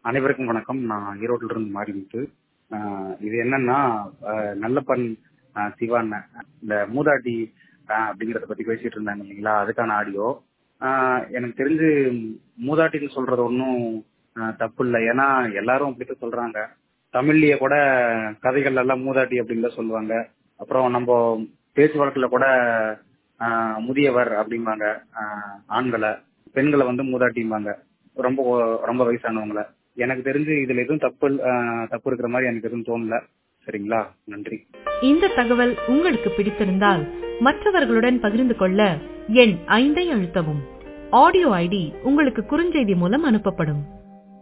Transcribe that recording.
அனைவருக்கும் வணக்கம் நான் ஈரோட்டில இருந்து மாறிமுத்து ஆஹ் இது என்னன்னா ஆஹ் நல்லப்பன் ஆஹ் சிவான் இந்த மூதாட்டி ஆஹ் அப்படிங்கறத பத்தி பேசிட்டு இருந்தாங்க இல்லைங்களா அதுக்கான ஆடியோ எனக்கு தெரிஞ்சு மூதாட்டின்னு சொல்றது ஒன்றும் தப்பு இல்லை ஏன்னா எல்லாரும் அப்படித்தான் சொல்றாங்க தமிழ்லயே கூட கதைகள் எல்லாம் மூதாட்டி அப்படின்னு தான் சொல்லுவாங்க அப்புறம் நம்ம பேச்சு வழக்குல கூட ஆஹ் முதியவர் அப்படிம்பாங்க ஆஹ் ஆண்களை பெண்களை வந்து மூதாட்டிம்பாங்க ரொம்ப ரொம்ப வயசானவங்கள எனக்கு தெரிஞ்சு இதுல எதுவும் தப்பு ஆஹ் தப்பு இருக்கிற மாதிரி எனக்கு எதுவும் தோணல சரிங்களா நன்றி இந்த தகவல் உங்களுக்கு பிடித்திருந்தால் மற்றவர்களுடன் பகிர்ந்து கொள்ள எண் ஐந்தை அழுத்தவும் ஆடியோ ஐடி உங்களுக்கு குறுஞ்செய்தி மூலம் அனுப்பப்படும்